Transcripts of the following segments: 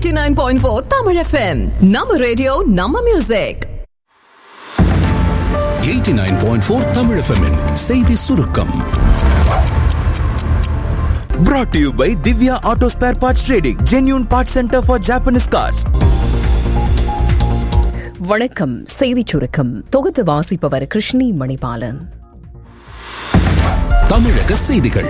89.4 Tamil FM. நம்ம radio நம்ம music 89.4 Tamil FM -இன் செய்தி சுருக்கம் Brought to you by Divya Auto Spare Parts Trading, genuine parts center for Japanese cars. வணக்கம் செய்திச் சுருக்கம் தொகுத்து வாசிப்பவர் கிருஷ்ணி மணிபாலன் தமிழக செய்திகள்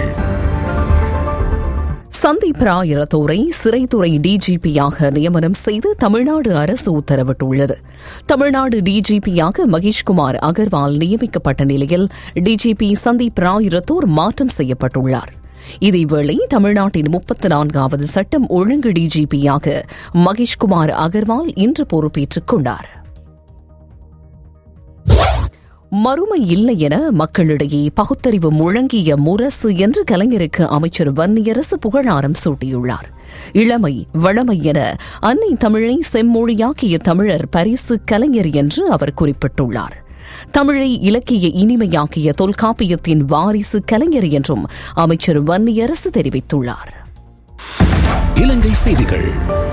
சந்தீப் ராயரத்தோரை சிறைத்துறை டிஜிபியாக நியமனம் செய்து தமிழ்நாடு அரசு உத்தரவிட்டுள்ளது தமிழ்நாடு டிஜிபியாக மகேஷ்குமார் அகர்வால் நியமிக்கப்பட்ட நிலையில் டிஜிபி சந்தீப் ராயரத்தோர் மாற்றம் செய்யப்பட்டுள்ளார் இதேவேளை தமிழ்நாட்டின் முப்பத்தி நான்காவது சட்டம் ஒழுங்கு டிஜிபியாக மகேஷ்குமார் அகர்வால் இன்று பொறுப்பேற்றுக் கொண்டார் மறுமை இல்லை என மக்களிடையே பகுத்தறிவு முழங்கிய முரசு என்று கலைஞருக்கு அமைச்சர் வன்னியரசு புகழாரம் சூட்டியுள்ளார் இளமை வளமை என அன்னை தமிழை செம்மொழியாக்கிய தமிழர் பரிசு கலைஞர் என்று அவர் குறிப்பிட்டுள்ளார் தமிழை இலக்கிய இனிமையாக்கிய தொல்காப்பியத்தின் வாரிசு கலைஞர் என்றும் அமைச்சர் வன்னியரசு தெரிவித்துள்ளார் இலங்கை செய்திகள்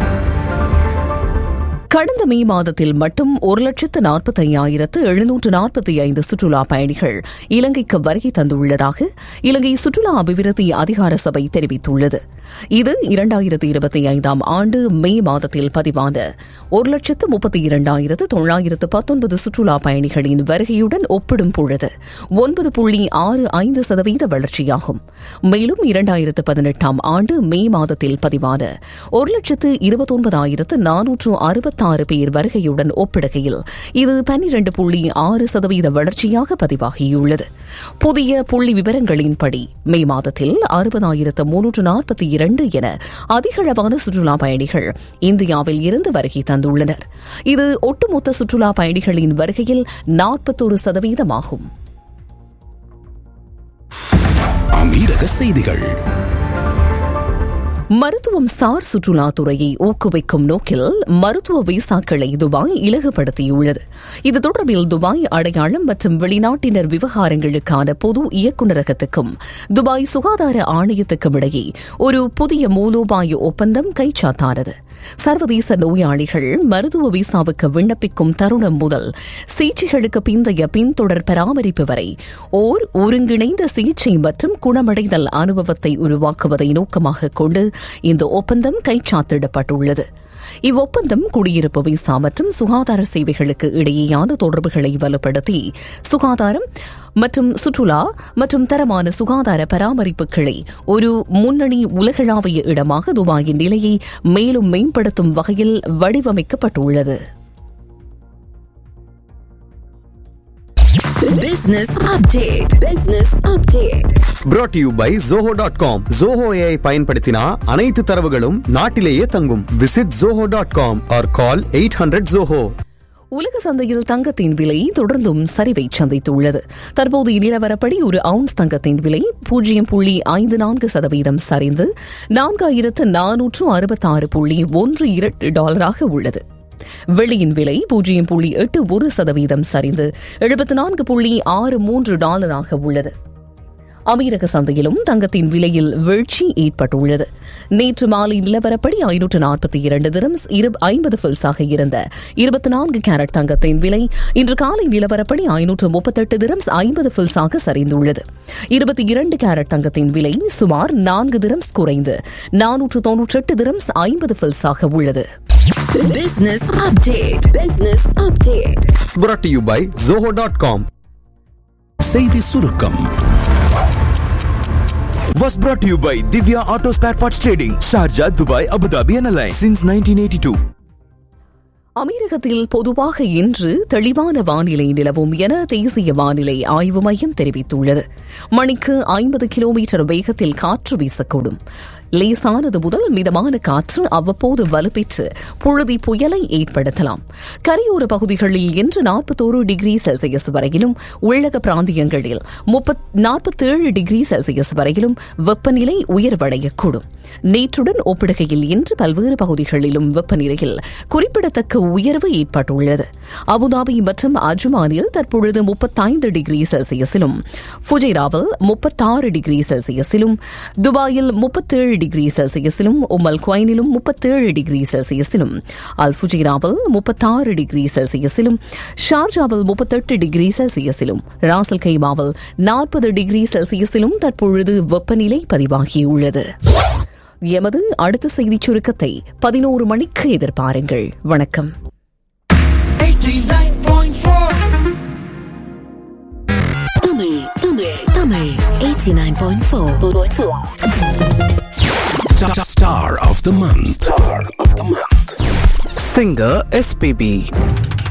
கடந்த மே மாதத்தில் மட்டும் ஒரு லட்சத்து நாற்பத்தி ஐயாயிரத்து எழுநூற்று நாற்பத்தி ஐந்து சுற்றுலா பயணிகள் இலங்கைக்கு வருகை தந்துள்ளதாக இலங்கை சுற்றுலா அபிவிருத்தி அதிகார சபை தெரிவித்துள்ளது இது இரண்டாயிரத்து இருபத்தி ஐந்தாம் ஆண்டு மே மாதத்தில் பதிவான ஒரு லட்சத்து முப்பத்தி இரண்டாயிரத்து தொள்ளாயிரத்து பத்தொன்பது சுற்றுலா பயணிகளின் வருகையுடன் ஒப்பிடும் பொழுது ஒன்பது புள்ளி ஆறு ஐந்து சதவீத வளர்ச்சியாகும் மேலும் இரண்டாயிரத்து பதினெட்டாம் ஆண்டு மே மாதத்தில் பதிவான ஒரு லட்சத்து இருபத்தொன்பதாயிரத்து நானூற்று அறுபத்தாறு பேர் வருகையுடன் ஒப்பிடுகையில் இது பன்னிரண்டு புள்ளி ஆறு சதவீத வளர்ச்சியாக பதிவாகியுள்ளது புதிய புள்ளி விவரங்களின்படி மே மாதத்தில் அறுபதாயிரத்து முன்னூற்று நாற்பத்தி இரண்டு என அதிகளவான சுற்றுலா பயணிகள் இந்தியாவில் இருந்து வருகை தந்துள்ளனர் இது ஒட்டுமொத்த சுற்றுலா பயணிகளின் வருகையில் நாற்பத்தொரு சதவீதமாகும் அமீரக செய்திகள் மருத்துவம் சார் சுற்றுலாத்துறையை ஊக்குவிக்கும் நோக்கில் மருத்துவ விசாக்களை துபாய் இலகுபடுத்தியுள்ளது இது தொடர்பில் துபாய் அடையாளம் மற்றும் வெளிநாட்டினர் விவகாரங்களுக்கான பொது இயக்குநரகத்துக்கும் துபாய் சுகாதார ஆணையத்துக்கும் இடையே ஒரு புதிய மூலோபாய ஒப்பந்தம் கைச்சாத்தானது சர்வதேச நோயாளிகள் மருத்துவ விசாவுக்கு விண்ணப்பிக்கும் தருணம் முதல் சிகிச்சைகளுக்கு பிந்தைய பின்தொடர் பராமரிப்பு வரை ஓர் ஒருங்கிணைந்த சிகிச்சை மற்றும் குணமடைதல் அனுபவத்தை உருவாக்குவதை நோக்கமாக கொண்டு இந்த ஒப்பந்தம் கைச்சாத்திடப்பட்டுள்ளது இவ்வொப்பந்தம் குடியிருப்பு விசா மற்றும் சுகாதார சேவைகளுக்கு இடையேயான தொடர்புகளை வலுப்படுத்தி சுகாதாரம் மற்றும் சுற்றுலா மற்றும் தரமான சுகாதார பராமரிப்புகளை ஒரு முன்னணி உலகளாவிய இடமாக துபாயின் நிலையை மேலும் மேம்படுத்தும் வகையில் வடிவமைக்கப்பட்டுள்ளது Business update. Business update. Brought to you by Zoho.com. Zoho AI பயன்படுத்தினா அனைத்து தரவுகளும் நாட்டிலேயே தங்கும். Visit Zoho.com or call 800 Zoho. உலக சந்தையில் தங்கத்தின் விலை தொடர்ந்தும் சரிவை சந்தித்துள்ளது தற்போதைய நிலவரப்படி ஒரு அவுன்ஸ் தங்கத்தின் விலை பூஜ்ஜியம் புள்ளி ஐந்து நான்கு சதவீதம் சரிந்து நான்காயிரத்து நானூற்று அறுபத்தாறு புள்ளி ஒன்று இரண்டு டாலராக உள்ளது வெள்ளியின் விலை பூஜ்ஜியம் புள்ளி எட்டு ஒரு சதவீதம் சரிந்து எழுபத்து நான்கு புள்ளி ஆறு மூன்று டாலராக உள்ளது அமீரக சந்தையிலும் தங்கத்தின் விலையில் வீழ்ச்சி ஏற்பட்டுள்ளது நேற்று மாலை நிலவரப்படி ஐநூற்று நாற்பத்தி இரண்டு திரம்ஸ் ஐம்பது ஃபில்ஸாக இருந்த இருபத்தி நான்கு கேரட் தங்கத்தின் விலை இன்று காலை நிலவரப்படி ஐநூற்று முப்பத்தெட்டு திரம்ஸ் ஐம்பது ஃபில்ஸாக சரிந்துள்ளது இருபத்தி இரண்டு கேரட் தங்கத்தின் விலை சுமார் நான்கு திரம்ஸ் குறைந்து நானூற்று தொன்னூற்றெட்டு திரம்ஸ் ஐம்பது ஃபில்ஸாக உள்ளது Business update. Business update. Brought to you by Zoho.com. செய்தி சுருக்கம் Was brought to you by Divya Auto Spare Parts Trading, Sharjah, Dubai, Abu Dhabi and Alliance since 1982. அமீரகத்தில் பொதுவாக இன்று தெளிவான வானிலை நிலவும் என தேசிய வானிலை ஆய்வு மையம் தெரிவித்துள்ளது மணிக்கு ஐம்பது கிலோமீட்டர் வேகத்தில் காற்று வீசக்கூடும் லேசானது முதல் மிதமான காற்று அவ்வப்போது வலுப்பெற்று புழுதி புயலை ஏற்படுத்தலாம் கரையோர பகுதிகளில் இன்று நாற்பத்தோரு டிகிரி செல்சியஸ் வரையிலும் உள்ளக பிராந்தியங்களில் நாற்பத்தேழு டிகிரி செல்சியஸ் வரையிலும் வெப்பநிலை உயர்வடையக்கூடும் நேற்றுடன் ஒப்பிடுகையில் இன்று பல்வேறு பகுதிகளிலும் வெப்பநிலையில் குறிப்பிடத்தக்க உயர்வு ஏற்பட்டுள்ளது அபுதாபி மற்றும் அஜ்மானில் தற்பொழுது முப்பத்தைந்து டிகிரி செல்சியஸிலும் ஃபுஜைராவில் முப்பத்தாறு டிகிரி செல்சியஸிலும் துபாயில் முப்பத்தேழு டிகிரி செல்சியஸிலும் உம்மல் குவைனிலும் முப்பத்தேழு டிகிரி செல்சியஸிலும் அல்புஜிராவில் முப்பத்தாறு டிகிரி செல்சியஸிலும் ஷார்ஜாவில் முப்பத்தெட்டு டிகிரி செல்சியஸிலும் ராசல் கைமாவில் நாற்பது டிகிரி செல்சியஸிலும் தற்பொழுது வெப்பநிலை பதிவாகியுள்ளது எமது அடுத்த செய்திச் சுருக்கத்தை பதினோரு மணிக்கு எதிர்பாருங்கள் வணக்கம் Tamil Tamil Tamil 89.4 Star of the month. Star of the month. Singer SPB